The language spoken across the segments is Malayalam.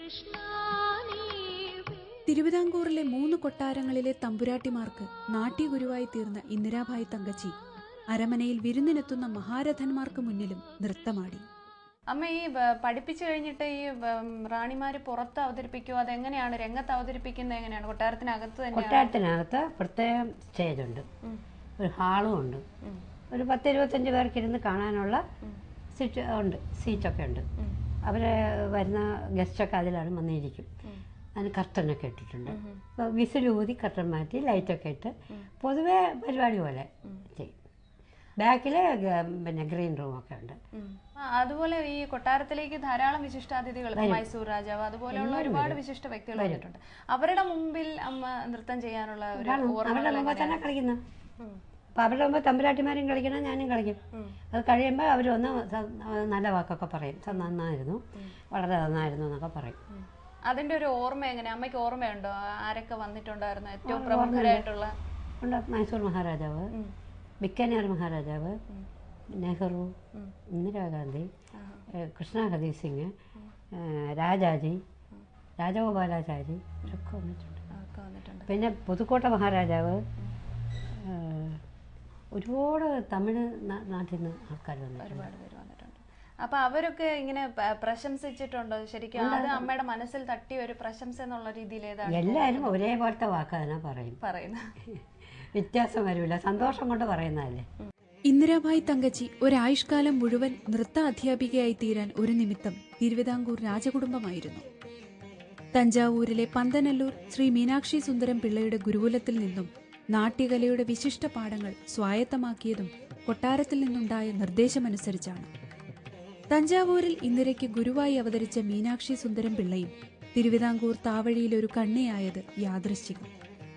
തിരുവിതാംകൂറിലെ മൂന്ന് കൊട്ടാരങ്ങളിലെ തമ്പുരാട്ടിമാർക്ക് നാട്യഗുരുവായി തീർന്ന ഇന്ദിരാഭായ് തങ്കച്ചി അരമനയിൽ വിരുന്നിനെത്തുന്ന മഹാരഥന്മാർക്ക് മുന്നിലും നൃത്തമാടി അമ്മ ഈ വ- പഠിപ്പിച്ചു കഴിഞ്ഞിട്ട് ഈ വ- റാണിമാര് പുറത്ത് അവതരിപ്പിക്കുമോ അതെങ്ങനെയാണ് രംഗത്ത് അവതരിപ്പിക്കുന്നത് എങ്ങനെയാണ് കൊട്ടാരത്തിനകത്ത് തന്നെയാണ് കൊട്ടാരത്തിനകത്ത് പ്രത്യേകം സ്റ്റേജുണ്ട് ഒരു ഹാളും ഉണ്ട് ഒരു പത്ത് ഇരുപത്തഞ്ച് പേർക്ക് ഇരുന്ന് കാണാനുള്ള സീറ്റ് ഉണ്ട് സീറ്റൊക്കെ ഉണ്ട് അവർ വരുന്ന ഗസ്റ്റൊക്കെ അതിലാണ് വന്നിരിക്കും അതിന് കർട്ടനൊക്കെ ഇട്ടിട്ടുണ്ട് അപ്പോൾ വിസിൽ ഊതി കർട്ടൻ മാറ്റി ലൈറ്റൊക്കെ ഇട്ട് പൊതുവേ പരിപാടി പോലെ ചെയ്യും ബാക്കിൽ പിന്നെ ഗ്രീൻ റൂമൊക്കെ ഉണ്ട് ഉം. ആ, അതുപോലെ ഈ കൊട്ടാരത്തിലേക്ക് ധാരാളം വിശിഷ്ടാതിഥികൾ ഇപ്പൊ മൈസൂർ രാജാവ് അതുപോലെയുള്ള ഒരുപാട് വിശിഷ്ട വ്യക്തികൾ വന്നിട്ടുണ്ട് അവരുടെ മുമ്പിൽ അമ്മ നൃത്തം ചെയ്യാനുള്ള ഒരു കാണും അവരുടെ ഓർമ്മകൾ മുമ്പ് തന്നെ എങ്ങനെയാണ്? കളിക്കുന്നു ഉം. അപ്പോൾ അവരുടെ മുമ്പ് തമ്പുരാട്ടിമാരും കളിക്കണം ഞാനും കളിക്കും ഉം. അത് കഴിയുമ്പോൾ അവർ വന്ന് സ- നല്ല വാക്കൊക്കെ പറയും "സ- നന്നായിരുന്നു വളരെ നന്നായിരുന്നു എന്നൊക്കെ പറയും ഉം. അതിന്റെ ഒരു ഓർമ്മ എങ്ങനെ അമ്മയ്ക്ക് ഓർമ്മയുണ്ടോ ആരൊക്കെ വന്നിട്ടുണ്ടായിരുന്നു ഏറ്റവും പ്രമുഖരായിട്ടുള്ള ഉണ്ട് മൈസൂർ മഹാരാജാവ് ഉം. ബിക്കാനേർ മഹാരാജാവ് നെഹ്റു ഉം. ഇന്ദിരാഗാന്ധി ആഹാ. ഏഹ് കൃഷ്ണ ഹരി സിംഗ് ഏഹ് രാജാജി രാജഗോപാലാചാരി ഇവരൊക്കെ വന്നിട്ടുണ്ട് ഒക്കെ വന്നിട്ടുണ്ട് പിന്നെ പുതുക്കോട്ട മഹാരാജാവ് ഏഹ് ഒരുപാട് തമിഴ് നാ- നാട്ടിൽ നിന്ന് ആൾക്കാർ വന്നിട്ടുണ്ട് ഒരുപാട് പേര് വന്നിട്ടുണ്ട് അപ്പൊ അവരൊക്കെ ഇങ്ങനെ പ- പ്രശംസിച്ചിട്ടുണ്ടോ ശരിക്കും അത് അമ്മയുടെ മനസ്സിൽ തട്ടിയ ഒരു പ്രശംസ എന്നുള്ള രീതിയിൽ ഏതാണ് എല്ലാവരും ഒരേപോലത്തെ വാക്ക് തന്നെ പറയും പറയുന്നത് വ്യത്യാസം വരില്ല സന്തോഷം കൊണ്ട് പറയുന്നതല്ലേ ഇന്ദിരാഭായ് തങ്കച്ചി ഒരായുഷ്കാലം മുഴുവൻ നൃത്ത അധ്യാപികയായി തീരാൻ ഒരു നിമിത്തം തിരുവിതാംകൂർ രാജകുടുംബമായിരുന്നു തഞ്ചാവൂരിലെ പന്തനല്ലൂർ ശ്രീ മീനാക്ഷി സുന്ദരം പിള്ളയുടെ ഗുരുകുലത്തിൽ നിന്നും നാട്യകലയുടെ വിശിഷ്ട പാഠങ്ങൾ സ്വായത്തമാക്കിയതും കൊട്ടാരത്തിൽ നിന്നുണ്ടായ നിർദ്ദേശമനുസരിച്ചാണ് തഞ്ചാവൂരിൽ ഇന്ദിരയ്ക്ക് ഗുരുവായി അവതരിച്ച മീനാക്ഷി സുന്ദരം പിള്ളയും തിരുവിതാംകൂർ താവഴിയിൽ ഒരു കണ്ണിയായത് യാദൃശ്ചികം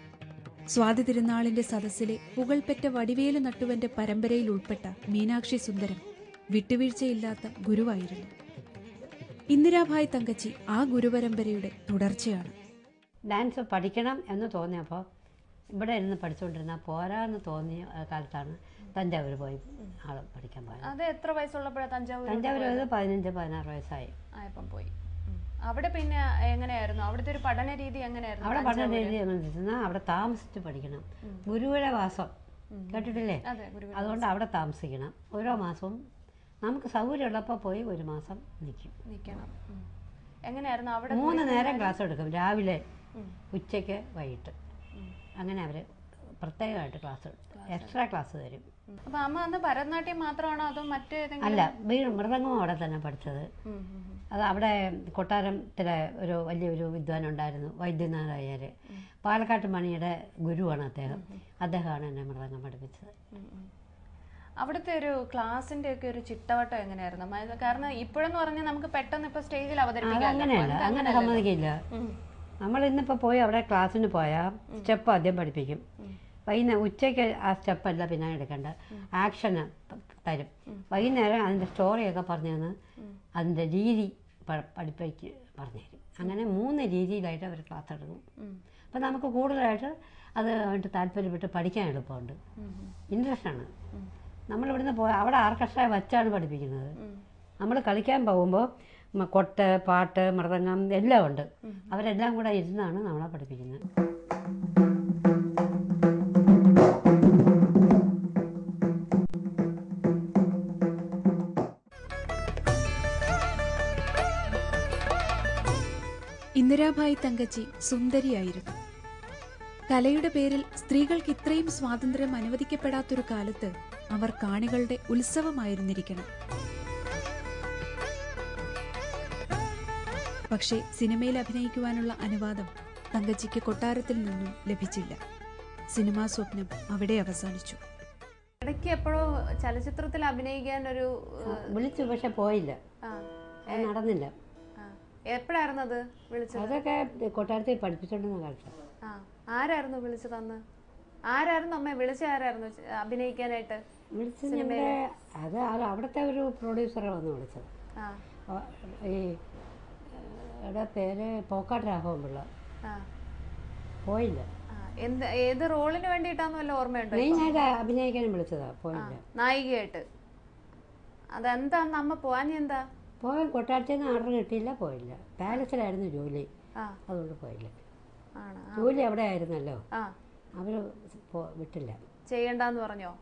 സ്വാതി തിരുനാളിന്റെ സദസ്സിലെ പുകൾപെറ്റ വടിവേലു നട്ടുവന്റെ പരമ്പരയിൽ ഉൾപ്പെട്ട മീനാക്ഷി സുന്ദരം വിട്ടുവീഴ്ചയില്ലാത്ത ഗുരുവായിരുന്നു ഇന്ദിരാഭായ് തങ്കച്ചി ആ ഗുരുപരമ്പരയുടെ തുടർച്ചയാണ് ഡാൻസ് പഠിക്കണം എന്ന് തോന്നിയപ്പോൾ ഇവിടെ ഇരുന്ന് പഠിച്ചുകൊണ്ടിരുന്ന പോരാന്ന് തോന്നിയ കാലത്താണ് തഞ്ചാവൂർ പോയി ആൾ പഠിക്കാൻ പോയത് അത് എത്ര വയസ്സുള്ളപ്പോഴാണ് തഞ്ചാവൂർ തഞ്ചാവൂർ പോയത് പതിനഞ്ച് പതിനാറ് വയസ്സായി ആയപ്പം പോയി ഉം. അവിടെ പിന്നെ എങ്ങനെയായിരുന്നു അവിടുത്തെ ഒരു പഠന രീതി എങ്ങനെയായിരുന്നു അവിടെ പഠന രീതി എങ്ങനെയാണെന്ന് അവിടെ താമസിച്ച് പഠിക്കണം ഗുരുവിയുടെ വാസം കേട്ടിട്ടില്ലേ അതെ ഗുരു അതുകൊണ്ട് അവിടെ താമസിക്കണം ഓരോ മാസവും നമുക്ക് സൗകര്യമുള്ളപ്പോൾ പോയി ഒരു മാസം നിൽക്കും നിക്കണം ഉം. എങ്ങനെയായിരുന്നു അവിടെ മൂന്ന് നേരം ക്ലാസ് എടുക്കും രാവിലെ ഉം. ഉച്ചയ്ക്ക് വൈകിട്ട് ഉം. അങ്ങനെ അവർ പ്രത്യേകമായിട്ട് ക്ലാസ് എക്സ്ട്രാ ക്ലാസ് തരും ഉം. അപ്പൊ അമ്മ അന്ന് ഭരതനാട്യം മാത്രമാണോ അതോ മറ്റേതെങ്കിലും അല്ല വീട് മൃദംഗം അവിടെ തന്നെ പഠിച്ചത് ഉം, ഉം, ഉം. അത് അവിടെ കൊട്ടാരത്തിലെ ഒരു വലിയൊരു വിദ്വാൻ ഉണ്ടായിരുന്നു വൈദ്യനാഥ് അയ്യർ പാലക്കാട്ട് മണിയുടെ ഗുരുവാണ് അദ്ദേഹം അദ്ദേഹമാണ് എന്നെ മൃദംഗം പഠിപ്പിച്ചത് ഉം, ഉം. അവിടുത്തെ ഒരു ക്ലാസിന്റെ ഒക്കെ ഒരു ചിട്ടവട്ടം എങ്ങനെയായിരുന്നു അമ്മ? കാരണം ഇപ്പോഴെന്ന് പറഞ്ഞാൽ നമുക്ക് പെട്ടെന്ന് ഇപ്പൊ സ്റ്റേജിൽ അത് അവതരിപ്പിക്കാം അങ്ങനെയല്ല അങ്ങനെ സമ്മതിക്കില്ല നമ്മൾ ഇന്നിപ്പോൾ പോയി അവിടെ ക്ലാസ്സിന് പോയാൽ സ്റ്റെപ്പ് ആദ്യം പഠിപ്പിക്കും വൈകുന്നേരം ഉച്ചയ്ക്ക് ആ സ്റ്റെപ്പല്ല പിന്നെ എടുക്കേണ്ട ആക്ഷന് തരും വൈകുന്നേരം അതിൻ്റെ സ്റ്റോറിയൊക്കെ പറഞ്ഞു തന്ന് അതിൻ്റെ രീതി പ- പഠിപ്പിച്ച് പറഞ്ഞു തരും അങ്ങനെ മൂന്ന് രീതിയിലായിട്ട് അവർ ക്ലാസ് എടുക്കും അപ്പം നമുക്ക് കൂടുതലായിട്ട് അത് ആയിട്ട് താല്പര്യപ്പെട്ട് പഠിക്കാൻ എളുപ്പമുണ്ട് ഇൻട്രസ്റ്റാണ് നമ്മളിവിടുന്ന് പോയി അവിടെ ആർക്കസ്ട്ര വച്ചാണ് പഠിപ്പിക്കുന്നത് നമ്മൾ കളിക്കാൻ പോകുമ്പോൾ മ- കൊട്ട് പാട്ട് മൃദംഗം എല്ലാം ഉണ്ട് അവരെല്ലാം കൂടെ ഇരുന്നാണ് നമ്മളെ പഠിപ്പിക്കുന്നത് ഇന്ദിരാഭായ് തങ്കച്ചി സുന്ദരിയായിരുന്നു കലയുടെ പേരിൽ സ്ത്രീകൾക്ക് ഇത്രയും സ്വാതന്ത്ര്യം അനുവദിക്കപ്പെടാത്തൊരു കാലത്ത് അവർ കാണികളുടെ ഉത്സവമായിരുന്നിരിക്കണം പക്ഷേ സിനിമയിൽ അഭിനയിക്കുവാനുള്ള അനുവാദം തങ്കച്ചിക്ക് കൊട്ടാരത്തിൽ നിന്നും ലഭിച്ചില്ല സിനിമാ സ്വപ്നം അവിടെ അവസാനിച്ചു ഇടയ്ക്ക് എപ്പോഴോ ചലച്ചിത്രത്തിൽ അഭിനയിക്കാൻ ഒരു വിളിച്ചു പക്ഷെ പോയില്ല ആ, അത് നടന്നില്ല ആ. എപ്പോഴായിരുന്നു അത് വിളിച്ചത് അതൊക്കെ കൊട്ടാരത്തിൽ പഠിപ്പിച്ചോണ്ടിരുന്ന കാലത്താണ് ആ ആരായിരുന്നു വിളിച്ചത് അന്ന് ആരായിരുന്നു അമ്മ വിളിച്ച ആരായിരുന്നു ച- അഭിനയിക്കാനായിട്ട് വിളിച്ചത് നമ്മുടെ അത് ആ- അവിടുത്തെ ഒരു പ്രൊഡ്യൂസറെ വന്ന് വിളിച്ചത് ആ ആ, ഈ ഇവിടെ പേര് പോക്കാട്ട് രാഘവൻ പിള്ള ആ പോയില്ല ആ. എന്ത് ഏത് റോളിന് വേണ്ടിയിട്ടാന്ന് വല്ല ഓർമ്മയുണ്ടോ മെയിനായിട്ട് അഭിനയിക്കാനും വിളിച്ചതാ പോയില്ല നായികയായിട്ട് അതെന്താ അന്ന് അമ്മ പോവാഞ്ഞ എന്താ പോകാൻ കൊട്ടാരത്തിൽ നിന്ന് ഓർഡർ കിട്ടിയില്ല പോയില്ല പാലസിലായിരുന്നു ജോലി ആ അതുകൊണ്ട് പോയില്ല ആണ് ആ. ജോലി അവിടെ ആയിരുന്നല്ലോ ആ അവർ വിട്ടില്ല ചെയ്യണ്ടെന്ന് പറഞ്ഞോ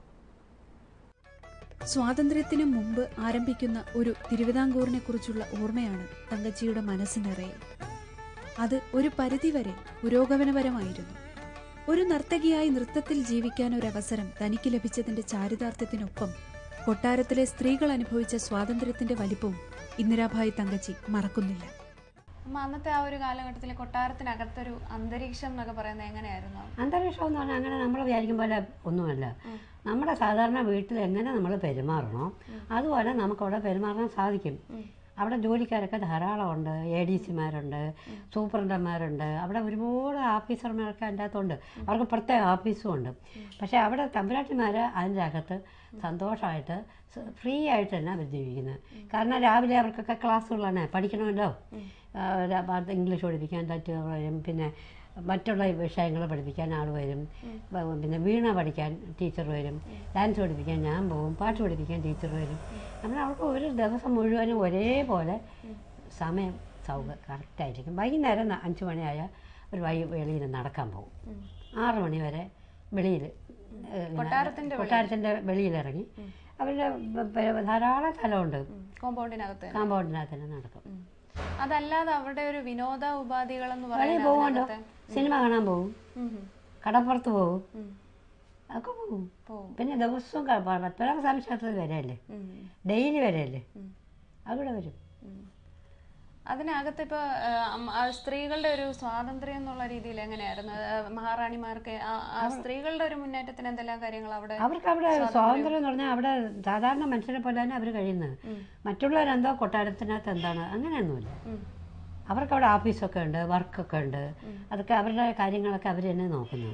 സ്വാതന്ത്ര്യത്തിന് മുമ്പ് ആരംഭിക്കുന്ന ഒരു തിരുവിതാംകൂറിനെ കുറിച്ചുള്ള ഓർമ്മയാണ് തങ്കച്ചിയുടെ മനസ്സ് നിറയെ അത് ഒരു പരിധിവരെ പുരോഗമനപരമായിരുന്നു ഒരു നർത്തകിയായി നൃത്തത്തിൽ ജീവിക്കാൻ ഒരവസരം തനിക്ക് ലഭിച്ചതിന്റെ ചാരിതാർത്ഥ്യത്തിനൊപ്പം കൊട്ടാരത്തിലെ സ്ത്രീകൾ അനുഭവിച്ച സ്വാതന്ത്ര്യത്തിന്റെ വലിപ്പവും ഇന്ദിരാഭായ് തങ്കച്ചി മറക്കുന്നില്ല അമ്മ അന്നത്തെ ആ ഒരു കാലഘട്ടത്തിലെ കൊട്ടാരത്തിനകത്തൊരു അന്തരീക്ഷം എന്നൊക്കെ പറയുന്നത് എങ്ങനെയായിരുന്നു അന്തരീക്ഷം എന്ന് പറഞ്ഞാൽ അങ്ങനെ നമ്മൾ വിചാരിക്കും പോലെ ഒന്നുമല്ല നമ്മുടെ സാധാരണ വീട്ടിൽ എങ്ങനെ നമ്മൾ പെരുമാറണോ അതുപോലെ നമുക്കവിടെ പെരുമാറാൻ സാധിക്കും അവിടെ ജോലിക്കാരൊക്കെ ധാരാളമുണ്ട് എ ഡി സിമാരുണ്ട് സൂപ്രണ്ടന്മാരുണ്ട് അവിടെ ഒരുപാട് ഓഫീസർമാരൊക്കെ അതിൻ്റെ അകത്തുണ്ട് അവർക്ക് പ്രത്യേക ഓഫീസും ഉണ്ട് പക്ഷേ അവിടെ തമ്പുരാട്ടിമാർ അതിൻ്റെ അകത്ത് സന്തോഷമായിട്ട് ഫ്രീ ആയിട്ട് തന്നെ അവർ ജീവിക്കുന്നത് കാരണം രാവിലെ അവർക്കൊക്കെ ക്ലാസ്സുകളാണ് പഠിക്കണമല്ലോ ആ, ര- അത് ഇംഗ്ലീഷ് പഠിപ്പിക്കാൻ ഡറ്റ് വരും പിന്നെ മറ്റുള്ള വിഷയങ്ങൾ പഠിപ്പിക്കാൻ ആൾ വരും ബ- പിന്നെ വീണ പഠിക്കാൻ ടീച്ചർ വരും ഡാൻസ് പഠിപ്പിക്കാൻ ഞാൻ പോകും പാട്ട് പഠിപ്പിക്കാൻ ടീച്ചർ വരും അങ്ങനെ അവർക്ക് ഒരു ദിവസം മുഴുവനും ഒരേപോലെ സമയം സൗകര്യം കറക്റ്റായിരിക്കും വൈകുന്നേരം ന- അഞ്ച് മണിയായാൽ ഒരു വൈ വെളിയിൽ നടക്കാൻ പോകും ആറ് മണി വരെ വെളിയിൽ കൊട്ടാരത്തിന്റെ കൊട്ടാരത്തിൻ്റെ വെളിയിലിറങ്ങി അവരുടെ ബ- ബ- ധാരാളം സ്ഥലമുണ്ട് കോമ്പൗണ്ടിനകത്ത് തന്നെ. കാമ്പൗണ്ടിനകത്ത് തന്നെ നടക്കും ഉം. അതല്ലാതെ അവരുടെ ഒരു വിനോദ ഉപാധികൾ എന്ന് വെളിയിൽ പറയുന്നത് പോകുമല്ലോ അതിനകത്ത് സിനിമ കാണാൻ പോകും ഉം, ഉം, കടപ്പുറത്ത് പോകും ഉം. അതൊക്കെ പോകും പോവും പിന്നെ ദിവസവും ക- പ- പത്മനാഭ സ്വാമി ക്ഷേത്രത്തിൽ വരെയല്ലേ ഉം, ഡെയിലി വരെയല്ലേ ഉം, അവിടെ വരും ഉം. അതിനകത്ത് ഇപ്പൊ ആ, അം- ആ സ്ത്രീകളുടെ ഒരു സ്വാതന്ത്ര്യം എന്നുള്ള രീതിയിൽ എങ്ങനെയായിരുന്നു ആ, മഹാറാണിമാർക്ക് ആ- ആ സ്ത്രീകളുടെ ഒരു മുന്നേറ്റത്തിന് എന്തെല്ലാം കാര്യങ്ങൾ അവിടെ അവർക്ക് അവിടെ സ്വാതന്ത്ര്യം എന്ന് പറഞ്ഞാൽ അവിടെ സാധാരണ മനുഷ്യരെ പോലെ തന്നെ അവർ കഴിയുന്നത് മറ്റുള്ളവരെന്തോ കൊട്ടാരത്തിനകത്ത് എന്താണ് അങ്ങനെയൊന്നുമില്ല ഉം. അവർക്ക് അവിടെ ഓഫീസൊക്കെ ഉണ്ട് വർക്കൊക്കെ ഉണ്ട് അതൊക്കെ അവരുടെ കാര്യങ്ങളൊക്കെ അവർ തന്നെ നോക്കുന്നത്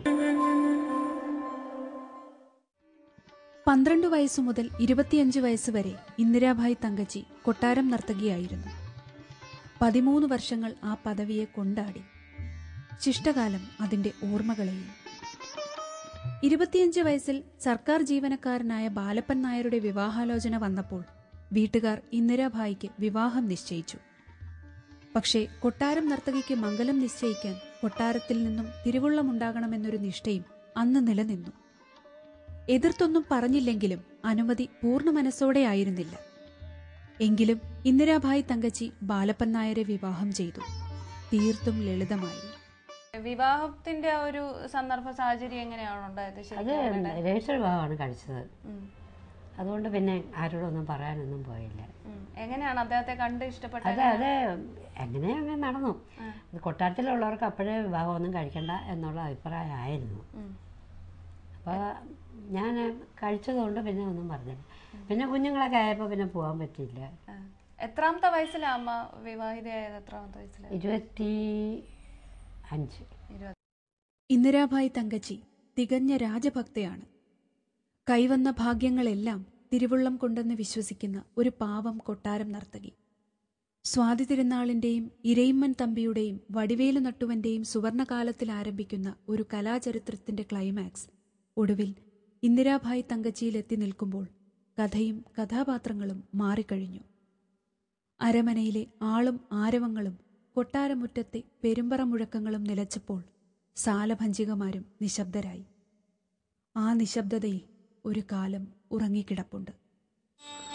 പന്ത്രണ്ട് വയസ്സു മുതൽ ഇരുപത്തിയഞ്ച് വയസ്സ് വരെ ഇന്ദിരാഭായ് തങ്കച്ചി കൊട്ടാരം നർത്തകിയായിരുന്നു പതിമൂന്ന് വർഷങ്ങൾ ആ പദവിയെ കൊണ്ടാടി ശിഷ്ടകാലം അതിന്റെ ഓർമ്മകളെയും ഇരുപത്തിയഞ്ച് വയസ്സിൽ സർക്കാർ ജീവനക്കാരനായ ബാലപ്പൻ നായരുടെ വിവാഹാലോചന വന്നപ്പോൾ വീട്ടുകാർ ഇന്ദിരാഭായിക്ക് വിവാഹം നിശ്ചയിച്ചു പക്ഷേ കൊട്ടാരം നർത്തകിക്ക് മംഗലം നിശ്ചയിക്കാൻ കൊട്ടാരത്തിൽ നിന്നും തിരുവുള്ളമുണ്ടാകണമെന്നൊരു നിഷ്ഠയും അന്ന് നിലനിന്നു എതിർത്തൊന്നും പറഞ്ഞില്ലെങ്കിലും അനുമതി പൂർണ്ണ മനസ്സോടെയായിരുന്നില്ല എങ്കിലും ഇന്ദിരാഭായ് തങ്കച്ചി ബാലപ്പൻ നായരെ വിവാഹം ചെയ്തു തീർത്തും ലളിതമായി വിവാഹത്തിന്റെ ആ ഒരു സന്ദർഭ സാഹചര്യം എങ്ങനെയാണ് ഉണ്ടായത് അത് ശരിക്കും അവരുടെ? രജിസ്റ്റർ വിവാഹമാണ് കഴിച്ചത് ഉം, അതുകൊണ്ട് പിന്നെ ആരോടൊന്നും പറയാനൊന്നും പോയില്ല ഉം. എങ്ങനെയാണ് അദ്ദേഹത്തെ കണ്ട് ഇഷ്ടപ്പെട്ട അത് അത് എങ്ങനെ അങ്ങനെ നടന്നു ഇത് കൊട്ടാരത്തിലുള്ളവർക്ക് അപ്പോഴേ വിവാഹമൊന്നും കഴിക്കണ്ട എന്നുള്ള അഭിപ്രായമായിരുന്നു അപ്പോൾ ഞാൻ കഴിച്ചതുകൊണ്ട് പിന്നെ ഒന്നും പറഞ്ഞില്ല പിന്നെ കുഞ്ഞുങ്ങളൊക്കെ ആയപ്പോൾ പിന്നെ പോകാൻ പറ്റിയില്ല എത്രാമത്തെ വയസ്സിലാ അമ്മ വിവാഹിതയായത് എത്രാമത്തെ വയസ്സിലാ ഇരുപത്തി അഞ്ച് ഇരുപത് ഇന്ദിരാഭായ് തങ്കച്ചി തികഞ്ഞ രാജഭക്തയാണ് കൈവന്ന ഭാഗ്യങ്ങളെല്ലാം തിരുവുള്ളം കൊണ്ടെന്ന് വിശ്വസിക്കുന്ന ഒരു പാവം കൊട്ടാരം നർത്തകി സ്വാതി തിരുനാളിന്റെയും ഇരയിമ്മൻ തമ്പിയുടെയും വടിവേലു നട്ടുവന്റെയും സുവർണകാലത്തിൽ ആരംഭിക്കുന്ന ഒരു കലാചരിത്രത്തിന്റെ ക്ലൈമാക്സ് ഒടുവിൽ ഇന്ദിരാഭായ് തങ്കച്ചിയിലെത്തി നിൽക്കുമ്പോൾ കഥയും കഥാപാത്രങ്ങളും മാറിക്കഴിഞ്ഞു അരമനയിലെ ആളും ആരവങ്ങളും കൊട്ടാരമുറ്റത്തെ പെരുമ്പറ മുഴക്കങ്ങളും നിലച്ചപ്പോൾ സാലഭഞ്ചികമാരും നിശബ്ദരായി ആ നിശബ്ദതയിൽ ഒരു കാലം ഉറങ്ങിക്കിടപ്പുണ്ട്